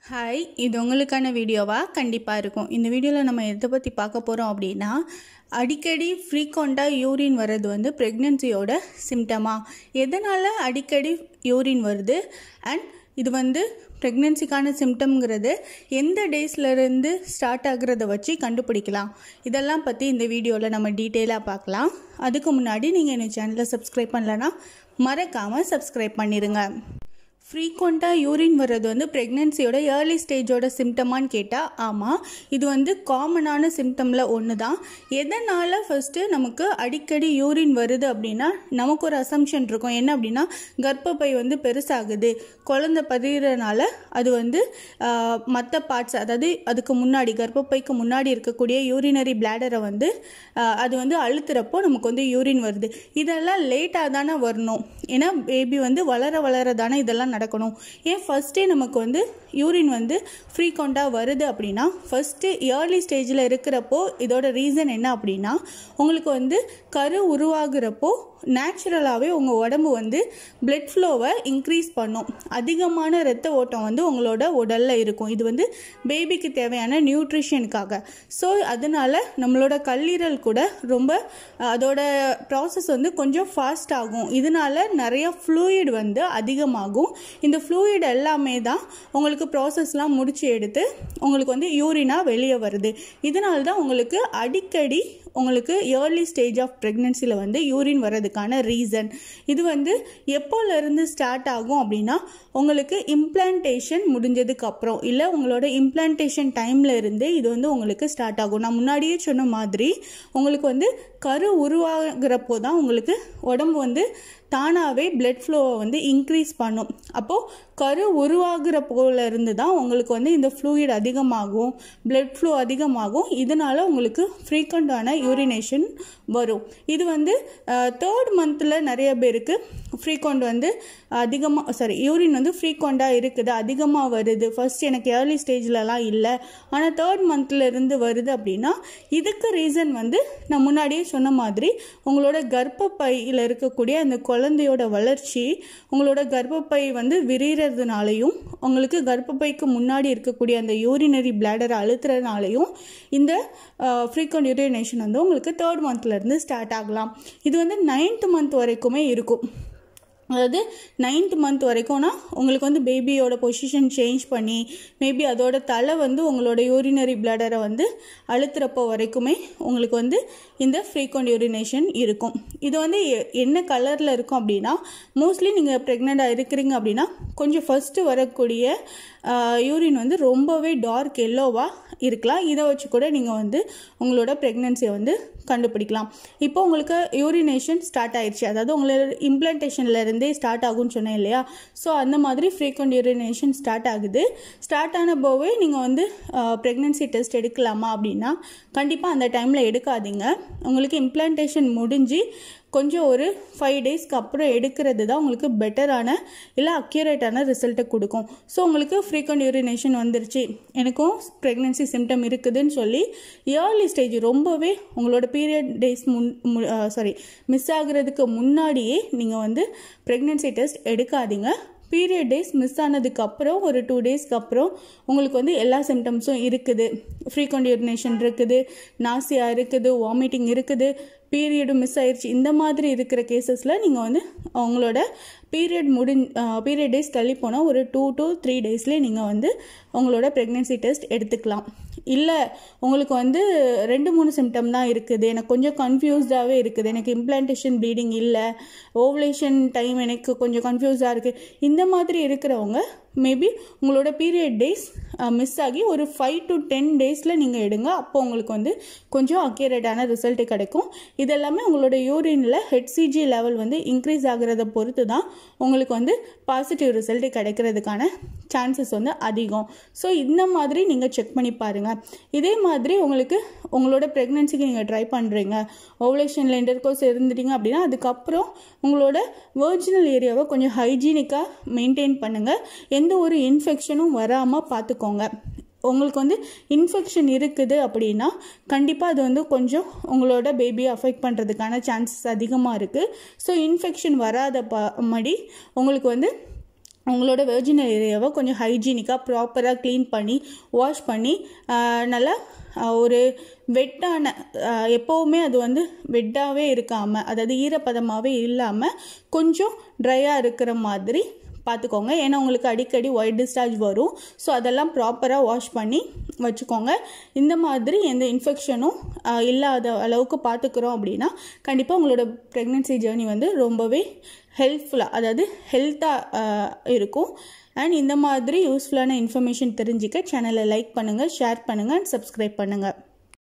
hi இது உங்களுக்கான வீடியோவா கண்டிப்பாக இருக்கும் இந்த வீடியோவில் நம்ம எதை பற்றி பார்க்க போகிறோம் அப்படின்னா அடிக்கடி ஃப்ரீக்வெண்ட்டாக யூரின் வர்றது வந்து ப்ரெக்னென்சியோட சிம்டமா எதனால் அடிக்கடி யூரின் வருது அண்ட் இது வந்து ப்ரெக்னென்சிக்கான சிம்டம்ங்கிறது எந்த டேஸ்லேருந்து ஸ்டார்ட் ஆகுறத வச்சு கண்டுபிடிக்கலாம் இதெல்லாம் பற்றி இந்த வீடியோவில் நம்ம டீட்டெயிலாக பார்க்கலாம் அதுக்கு முன்னாடி நீங்கள் என் சேனலை சப்ஸ்கிரைப் பண்ணலன்னா மறக்காமல் சப்ஸ்கிரைப் பண்ணிடுங்க ஃப்ரீக்வெண்ட்டாக யூரின் வர்றது வந்து ப்ரெக்னென்சியோட ஏர்லி ஸ்டேஜோட சிம்டமான்னு கேட்டால் ஆமாம் இது வந்து காமனான சிம்டமில் ஒன்று தான் எதனால் ஃபஸ்ட்டு நமக்கு அடிக்கடி யூரின் வருது அப்படின்னா நமக்கு ஒரு அசம்ஷன் இருக்கும் என்ன அப்படின்னா கர்ப்பப்பை வந்து பெருசாகுது குழந்தை பதிகிறனால அது வந்து மற்ற பார்ட்ஸ் அதாவது அதுக்கு முன்னாடி கர்ப்பப்பைக்கு முன்னாடி இருக்கக்கூடிய யூரினரி பிளாடரை வந்து ஆஹ், அது வந்து அழுத்துறப்போ நமக்கு வந்து யூரின் வருது இதெல்லாம் லேட்டாக தானே வரணும் ஏன்னா பேபி வந்து வளர வளர தானே இதெல்லாம் நடக்கணும் ஏன் ஃபஸ்ட்டே நமக்கு வந்து யூரின் வந்து ஃப்ரீக்வெண்ட்டாக வருது அப்படின்னா ஃபஸ்ட்டு ஏர்லி ஸ்டேஜில் இருக்கிறப்போ இதோட ரீசன் என்ன அப்படின்னா உங்களுக்கு வந்து கரு உருவாகிறப்போ நேச்சுரலாகவே உங்கள் உடம்பு வந்து பிளட் ஃப்ளோவை இன்க்ரீஸ் பண்ணும் அதிகமான இரத்த ஓட்டம் வந்து உங்களோட உடலில் இருக்கும் இது வந்து பேபிக்கு தேவையான நியூட்ரிஷனுக்காக ஸோ அதனால நம்மளோட கல்லீரல் கூட ரொம்ப அஹ், அதோட ப்ராசஸ் வந்து கொஞ்சம் ஃபாஸ்ட் ஆகும் இதனால நிறைய ஃப்ளூயிட் வந்து அதிகமாகும் இந்த ஃப்ளூயிட் எல்லாமே தான் உங்களுக்கு ப்ராசஸ்லாம் முடிச்சு எடுத்து உங்களுக்கு வந்து யூரினாக வெளியே வருது இதனால தான் உங்களுக்கு அடிக்கடி உங்களுக்கு ஏர்லி ஸ்டேஜ் ஆஃப் ப்ரெக்னென்சியில் வந்து யூரின் வர்றதுக்கான ரீசன் இது வந்து எப்போலேருந்து ஸ்டார்ட் ஆகும் அப்படின்னா உங்களுக்கு இம்ப்ளான்டேஷன் முடிஞ்சதுக்கு அப்புறம் இல்லை உங்களோட இம்ப்ளான்டேஷன் டைமில் இருந்தே இது வந்து உங்களுக்கு ஸ்டார்ட் ஆகும் நான் முன்னாடியே சொன்ன மாதிரி உங்களுக்கு வந்து கரு உருவாகிறப்போ தான் உங்களுக்கு உடம்பு வந்து தானாகவே பிளட் ஃப்ளோவை வந்து இன்க்ரீஸ் பண்ணும் அப்போது கரு உருவாகிற போல இருந்து தான் உங்களுக்கு வந்து இந்த ஃப்ளூயிட் அதிகமாகும் பிளட் ஃப்ளோ அதிகமாகும் இதனால உங்களுக்கு ஃப்ரீக்வெண்ட்டான யூரினேஷன் வரும் இது வந்து தேர்ட் மந்தில் நிறைய பேருக்கு ஃப்ரீக்வெண்ட் வந்து அதிகமாக சாரி யூரின் வந்து ஃப்ரீக்வெண்ட்டாக இருக்குது அதிகமாக வருது ஃபர்ஸ்ட் எனக்கு ஏர்லி ஸ்டேஜ்லலாம் இல்லை ஆனால் தேர்ட் மந்த்ல இருந்து வருது அப்படின்னா இதுக்கு ரீசன் வந்து நான் முன்னாடியே சொன்ன மாதிரி உங்களோட கர்ப்பப்பையில் இருக்கக்கூடிய அந்த குழந்தையோட வளர்ச்சி உங்களோட கர்ப்பப்பை வந்து விரிகிறதுனாலையும் உங்களுக்கு கர்ப்பப்பைக்கு முன்னாடி இருக்கக்கூடிய அந்த யூரினரி பிளாடரை அழுத்துறதுனாலையும் இந்த ஃப்ரீக்வெண்ட் யூரினேஷன் வந்து உங்களுக்கு தேர்ட் மந்த்லேருந்து ஸ்டார்ட் ஆகலாம் இது வந்து நைன்த் மந்த் வரைக்குமே இருக்கும் அதாவது நைன்த் மந்த் வரைக்கும்னா உங்களுக்கு வந்து பேபியோட பொசிஷன் சேஞ்ச் பண்ணி மேபி அதோட தலை வந்து உங்களோட யூரினரி பிளடரை வந்து அழுத்துறப்போ வரைக்குமே உங்களுக்கு வந்து இந்த ஃப்ரீக்வெண்ட் யூரினேஷன் இருக்கும் இது வந்து எ- என்ன கலரில் இருக்கும் அப்படின்னா மோஸ்ட்லி நீங்கள் ப்ரெக்னெண்ட்டாக இருக்கிறீங்க அப்படின்னா கொஞ்சம் ஃபஸ்ட்டு வரக்கூடிய யூரின் வந்து ரொம்பவே டார்க் எல்லோவாக இருக்கலாம் இதை வச்சு கூட நீங்கள் வந்து உங்களோட ப்ரெக்னென்சியை வந்து கண்டுபிடிக்கலாம் இப்போ உங்களுக்கு யூரினேஷன் ஸ்டார்ட் ஆயிடுச்சு அதாவது உங்களோட implantationல இருந்தே ஸ்டார்ட் ஆகும்னு சொன்னேன் இல்லையா ஸோ அந்த மாதிரி ஃப்ரீக்வெண்ட் யூரினேஷன் ஸ்டார்ட் ஆகுது ஸ்டார்ட் ஆன போவே நீங்கள் வந்து ப்ரெக்னென்சி டெஸ்ட் எடுக்கலாமா அப்படின்னா கண்டிப்பாக அந்த டைமில் எடுக்காதீங்க உங்களுக்கு இம்ப்ளான்டேஷன் முடிஞ்சு கொஞ்சம் ஒரு ஃபைவ் டேஸ்க்கு அப்புறம் எடுக்கிறது தான் உங்களுக்கு பெட்டரான இல்லை அக்யூரேட்டான ரிசல்ட்டை கொடுக்கும் ஸோ உங்களுக்கு ஃப்ரீக்வெண்ட் யூரினேஷன் வந்துருச்சு எனக்கும் ப்ரெக்னென்சி சிம்டம் இருக்குதுன்னு சொல்லி ஏர்லி ஸ்டேஜ் ரொம்பவே உங்களோட பீரியட் டேஸ் முன் சாரி மிஸ் ஆகுறதுக்கு முன்னாடியே நீங்கள் வந்து ப்ரெக்னென்சி டெஸ்ட் எடுக்காதீங்க பீரியட் டேஸ் மிஸ் ஆனதுக்கு அப்புறம் ஒரு டூ டேஸ்க்கு அப்புறம் உங்களுக்கு வந்து எல்லா சிம்டம்ஸும் இருக்குது ஃப்ரீக்வெண்ட் யூரினேஷன் இருக்குது நாசியா இருக்குது வாமிட்டிங் இருக்குது பீரியடும் மிஸ் ஆயிடுச்சு இந்த மாதிரி இருக்கிற கேசஸில் நீங்கள் வந்து உங்களோட பீரியட் முடிஞ் பீரியட் டேஸ் தள்ளி போனால் ஒரு டூ to த்ரீ டேஸ்லேயே நீங்கள் வந்து உங்களோட ப்ரெக்னென்சி டெஸ்ட் எடுத்துக்கலாம் இல்லை உங்களுக்கு வந்து ரெண்டு மூணு சிம்டம் தான் இருக்குது எனக்கு கொஞ்சம் கன்ஃபியூஸ்டாகவே இருக்குது எனக்கு இம்ப்ளான்டேஷன் ப்ளீடிங் இல்லை ஓவலேஷன் டைம் எனக்கு கொஞ்சம் கன்ஃபியூஸாக இருக்குது இந்த மாதிரி இருக்கிறவங்க மேபி உங்களோட பீரியட் டேஸ் மிஸ் ஆகி ஒரு ஃபைவ் டு டென் டேஸில் நீங்கள் எடுங்க அப்போ உங்களுக்கு வந்து கொஞ்சம் அக்யூரேட்டான ரிசல்ட் கிடைக்கும் இதெல்லாமே உங்களோட யூரினில் ஹெச்சிஜி லெவல் வந்து இன்க்ரீஸ் ஆகிறத பொறுத்து தான் உங்களுக்கு வந்து பாசிட்டிவ் ரிசல்ட் கிடைக்கிறதுக்கான சான்சஸ் வந்து அதிகம் ஸோ இந்த மாதிரி நீங்கள் செக் பண்ணி பாருங்கள் இதே மாதிரி உங்களுக்கு உங்களோட ப்ரெக்னென்சிக்கு நீங்கள் ட்ரை பண்ணுறீங்க ஓவலேஷனில் இன்டர்கோர்ஸ் இருந்துட்டீங்க அப்படின்னா அதுக்கப்புறம் உங்களோட வேர்ஜினல் ஏரியாவை கொஞ்சம் ஹைஜீனிக்காக மெயின்டைன் பண்ணுங்கள் எந்த ஒரு இன்ஃபெக்ஷனும் வராமல் பார்த்துக்கோங்க உங்களுக்கு வந்து இன்ஃபெக்ஷன் இருக்குது அப்படின்னா கண்டிப்பாக அது வந்து கொஞ்சம் உங்களோட பேபியை அஃபெக்ட் பண்ணுறதுக்கான சான்சஸ் அதிகமாக இருக்குது ஸோ இன்ஃபெக்ஷன் வராத ப மடி உங்களுக்கு வந்து உங்களோட வெர்ஜினல் ஏரியாவை கொஞ்சம் ஹைஜீனிக்காக ப்ராப்பராக க்ளீன் பண்ணி வாஷ் பண்ணி ஆஹ், நல்லா ஆஹ், ஒரு வெட்டான ஆஹ், எப்போவுமே அது வந்து வெட்டாகவே இருக்காமல் அதாவது ஈரப்பதமாகவே இல்லாமல் கொஞ்சம் ட்ரையாக இருக்கிற மாதிரி பார்த்துக்கோங்க ஏன்னா உங்களுக்கு அடிக்கடி ஒயிட் டிஸ்சார்ஜ் வரும் ஸோ அதெல்லாம் ப்ராப்பராக வாஷ் பண்ணி வச்சுக்கோங்க இந்த மாதிரி எந்த இன்ஃபெக்ஷனும் இல்லாத அளவுக்கு பார்த்துக்கிறோம் அப்படின்னா கண்டிப்பாக உங்களோட ப்ரெக்னென்சி ஜேர்னி வந்து ரொம்பவே ஹெல்ப்ஃபுல்லாக அதாவது ஹெல்த்தாக இருக்கும் அண்ட் இந்த மாதிரி யூஸ்ஃபுல்லான இன்ஃபர்மேஷன் தெரிஞ்சுக்க சேனலை லைக் பண்ணுங்கள் ஷேர் பண்ணுங்கள் அண்ட் சப்ஸ்கிரைப் பண்ணுங்கள்